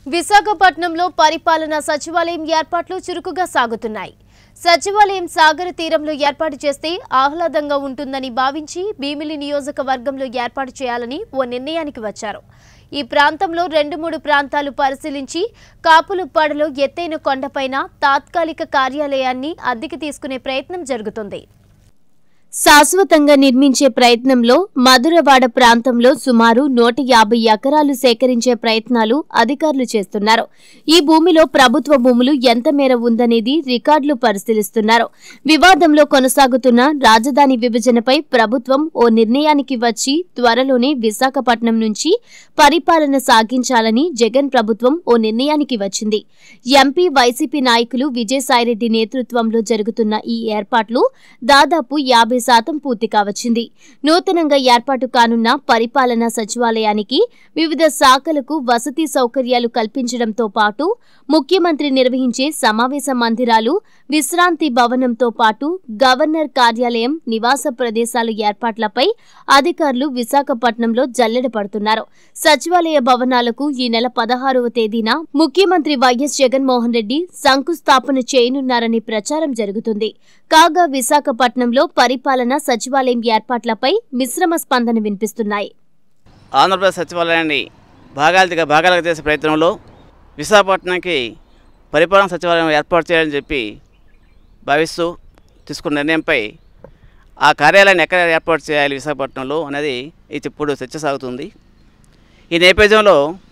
విశాఖపట్నంలో పరిపాలన సచివాలయం ఏర్పాట్లు చురుకుగా సాగుతున్నాయి సచివాలయం సాగర తీరంలో ఏర్పాటు చేస్తే ఆహ్లాదంగా ఉంటుందని భావించి భీమిలి నియోజకవర్గంలో ఏర్పాటు చేయాలని ఓ నిర్ణయానికి వచ్చారు ఈ ప్రాంతంలో రెండు మూడు ప్రాంతాలు పరిశీలించి కాపులుప్పాడలో ఎత్తైన కొండపైన తాత్కాలిక కార్యాలయాన్ని అద్దెకి తీసుకునే ప్రయత్నం జరుగుతుంది శాశ్వతంగా నిర్మించే ప్రయత్నంలో మధురవాడ ప్రాంతంలో సుమారు నూట యాభై ఎకరాలు సేకరించే ప్రయత్నాలు అధికారులు చేస్తున్నారు ఈ భూమిలో ప్రభుత్వ భూములు ఎంత మేర ఉందనేది రికార్డులు పరిశీలిస్తున్నారు వివాదంలో కొనసాగుతున్న రాజధాని విభజనపై ప్రభుత్వం ఓ నిర్ణయానికి వచ్చి త్వరలోనే విశాఖపట్నం నుంచి పరిపాలన సాగించాలని జగన్ ప్రభుత్వం ఓ నిర్ణయానికి వచ్చింది ఎంపీ వైసీపీ నాయకులు విజయసాయిరెడ్డి నేతృత్వంలో జరుగుతున్న ఈ ఏర్పాట్లు దాదాపు యాభై శాతం పూర్తి కావచ్చింది నూతనంగా ఏర్పాటు కానున్న పరిపాలనా సచివాలయానికి వివిధ శాఖలకు వసతి సౌకర్యాలు కల్పించడంతో పాటు ముఖ్యమంత్రి నిర్వహించే సమావేశ మందిరాలు విశ్రాంతి భవనంతో పాటు గవర్నర్ కార్యాలయం నివాస ప్రదేశాల ఏర్పాట్లపై అధికారులు విశాఖపట్నంలో జల్లెడ పడుతున్నారు సచివాలయ భవనాలకు ఈ నెల పదహారవ తేదీన ముఖ్యమంత్రి వైఎస్ జగన్మోహన్ రెడ్డి శంకుస్థాపన చేయనున్నారని ప్రచారం జరుగుతుంది కాగా విశాఖపట్నంలో పరిపాలన సచివాలయం ఏర్పాట్లపై మిశ్రమ స్పందన వినిపిస్తున్నాయి ఆంధ్రప్రదేశ్ సచివాలయాన్ని భాగాలుగా భాగాలుగా చేసే ప్రయత్నంలో విశాఖపట్నంకి పరిపాలన సచివాలయం ఏర్పాటు చేయాలని చెప్పి భావిస్తూ తీసుకున్న నిర్ణయంపై ఆ కార్యాలయాన్ని ఎక్కడ ఏర్పాటు చేయాలి విశాఖపట్నంలో అనేది ఇది ఇప్పుడు చర్చ సాగుతుంది ఈ నేపథ్యంలో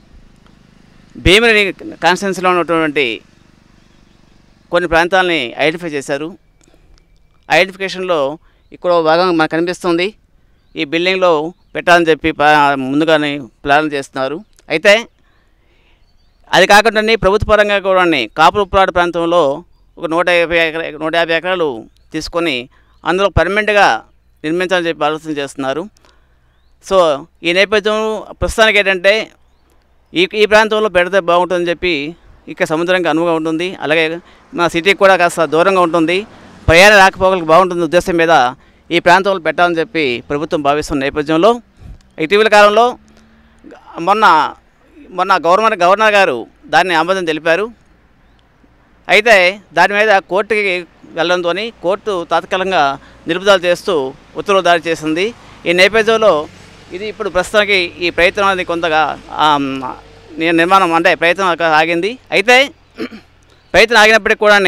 భీమిని కాన్స్టిట్యున్సీలో ఉన్నటువంటి కొన్ని ప్రాంతాలని ఐడెంటిఫై చేశారు ఐడెంటిఫికేషన్లో ఇక్కడ ఓ భాగం మనకు కనిపిస్తుంది ఈ బిల్డింగ్లో పెట్టాలని చెప్పి పా- ముందుగానే ప్లాన్ చేస్తున్నారు అయితే అది కాకుండా ప్రభుత్వ పరంగా కూడా కాపులుప్పాడు ప్రాంతంలో ఒక నూట యాభై ఎకరా నూట యాభై ఎకరాలు తీసుకొని అందులో పర్మనెంట్గా నిర్మించాలని చెప్పి ఆలోచన చేస్తున్నారు సో ఈ నేపథ్యం ప్రస్తుతానికి ఏంటంటే ఈ ఈ ప్రాంతంలో పెడితే బాగుంటుందని చెప్పి ఇక్కడ సముద్రానికి అనువుగా ఉంటుంది అలాగే మా సిటీకి కూడా కాస్త దూరంగా ఉంటుంది ప్రయాణ రాకపోకలకు బాగుంటుంది ఉద్దేశం మీద ఈ ప్రాంతంలో పెట్టాలని చెప్పి ప్రభుత్వం భావిస్తున్న నేపథ్యంలో ఇటీవల కాలంలో మొన్న మొన్న గవర్నర్ గవర్నర్ గారు దాన్ని ఆమోదం తెలిపారు అయితే దాని మీద కోర్టుకి వెళ్ళడంతో కోర్టు తాత్కాలికంగా నిలుపుదల చేస్తూ ఉత్తర్వులు జారీ చేసింది ఈ నేపథ్యంలో ఇది ఇప్పుడు ప్రస్తుతానికి ఈ ప్రయత్నం అనేది కొంతగా ఆమ్, ని- నిర్మాణం అంటే ప్రయత్నం ఒక ఆగింది అయితే ప్రయత్నం ఆగినప్పటికీ కూడా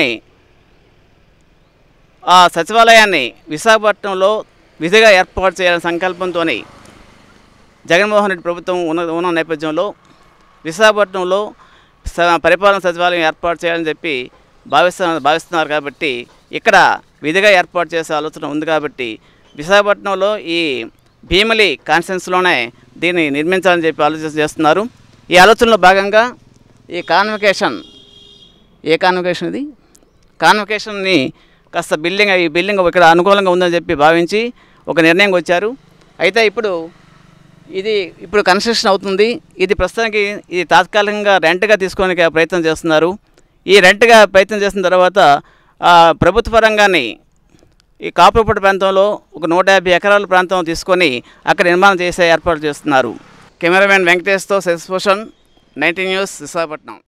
ఆ సచివాలయాన్ని విశాఖపట్నంలో విధిగా ఏర్పాటు చేయాలనే సంకల్పంతో జగన్మోహన్ రెడ్డి ప్రభుత్వం ఉన్న ఉన్న నేపథ్యంలో విశాఖపట్నంలో స- పరిపాలన సచివాలయం ఏర్పాటు చేయాలని చెప్పి భావిస్తున్నారు భావిస్తున్నారు కాబట్టి ఇక్కడ విధిగా ఏర్పాటు చేసే ఆలోచన ఉంది కాబట్టి విశాఖపట్నంలో ఈ భీమిలి కాన్స్టిట్యున్సీలోనే దీన్ని నిర్మించాలని చెప్పి ఆలోచన చేస్తున్నారు ఈ ఆలోచనలో భాగంగా ఈ కాన్వకేషన్ ఏ కాన్వకేషన్ ఇది కాన్వకేషన్ని కాస్త బిల్డింగ్ ఈ బిల్డింగ్ ఇక్కడ అనుకూలంగా ఉందని చెప్పి భావించి ఒక నిర్ణయం వచ్చారు అయితే ఇప్పుడు ఇది ఇప్పుడు కన్స్ట్రక్షన్ అవుతుంది ఇది ప్రస్తుతానికి ఇది తాత్కాలికంగా రెంట్గా తీసుకోవడానికి ప్రయత్నం చేస్తున్నారు ఈ రెంట్గా ప్రయత్నం చేసిన తర్వాత ఆ, ప్రభుత్వ పరంగానే ఈ కాపురపూట ప్రాంతంలో ఒక నూట యాభై ఎకరాల ప్రాంతం తీసుకొని అక్కడ నిర్మాణం చేసే ఏర్పాటు చేస్తున్నారు కెమెరామెన్ వెంకటేష్తో శశిభూషణ్ నైన్టీన్ న్యూస్ విశాఖపట్నం